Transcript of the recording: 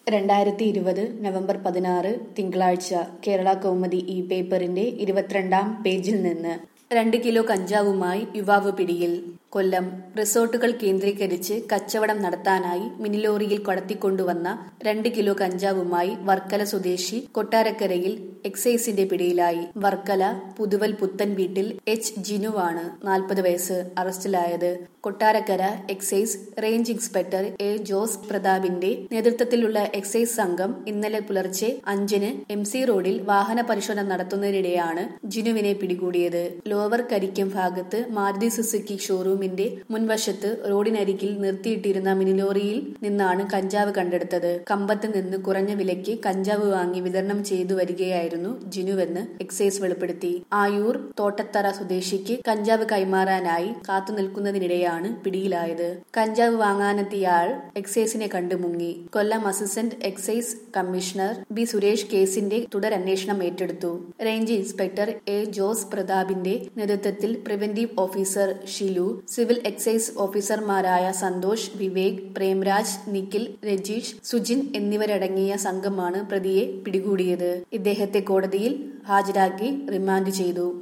രണ്ടായിരത്തി ഇരുപത് നവംബർ പതിനാറ് തിങ്കളാഴ്ച കേരള കൗമുദി ഈ പേപ്പറിന്റെ ഇരുപത്തിരണ്ടാം പേജിൽ നിന്ന് രണ്ട് കിലോ കഞ്ചാവുമായി യുവാവ് പിടിയിൽ കൊല്ലം റിസോർട്ടുകൾ കേന്ദ്രീകരിച്ച് കച്ചവടം നടത്താനായി മിനിലോറിയിൽ കടത്തിക്കൊണ്ടുവന്ന രണ്ട് കിലോ കഞ്ചാവുമായി വർക്കല സ്വദേശി കൊട്ടാരക്കരയിൽ എക്സൈസിന്റെ പിടിയിലായി വർക്കല പുതുവൽ പുത്തൻ വീട്ടിൽ എച്ച് ജിനുവാണ് നാൽപ്പത് വയസ്സ് അറസ്റ്റിലായത് Kottarakkara excise range inspector A Jose പ്രതാപിന്റെ നേതൃത്വത്തിലുള്ള എക്സൈസ് സംഘം ഇന്നലെ പുലർച്ചെ അഞ്ചിന് എം സി റോഡിൽ വാഹന പരിശോധന നടത്തുന്നതിനിടെയാണ് ജിനുവിനെ പിടികൂടിയത് ലോവർ കരിക്കം ഭാഗത്ത് മാരുതി സുസുക്കി ഷോറൂമിന്റെ മുൻവശത്ത് റോഡിനരികിൽ നിർത്തിയിട്ടിരുന്ന മിനിലോറിയിൽ നിന്നാണ് കഞ്ചാവ് കണ്ടെടുത്തത് കമ്പത്ത് നിന്ന് കുറഞ്ഞ വിലയ്ക്ക് കഞ്ചാവ് വാങ്ങി വിതരണം ചെയ്തു വരികയായിരുന്നു ജിനുവെന്ന് എക്സൈസ് വെളിപ്പെടുത്തി ആയൂർ തോട്ടത്തറ സ്വദേശിക്ക് കഞ്ചാവ് കൈമാറാനായി കാത്തുനിൽക്കുന്നതിനിടെയാണ് പിടിയിലായത് കഞ്ചാവ് വാങ്ങാനെത്തിയ ആൾ എക്സൈസിനെ കണ്ടുമുങ്ങി Kollam assistant excise commissioner B Suresh കേസിന്റെ തുടരന്വേഷണം ഏറ്റെടുത്തു റേഞ്ച് ഇൻസ്പെക്ടർ എ ജോസ് പ്രതാപിന്റെ നേതൃത്വത്തിൽ preventive officer Shilu civil excise ഓഫീസർമാരായ സന്തോഷ് വിവേക് പ്രേംരാജ് നിഖിൽ രജീഷ് സുജിൻ എന്നിവരടങ്ങിയ സംഘമാണ് പ്രതിയെ പിടികൂടിയത് ഇദ്ദേഹത്തെ കോടതിയിൽ ഹാജരാക്കി റിമാൻഡ് ചെയ്തു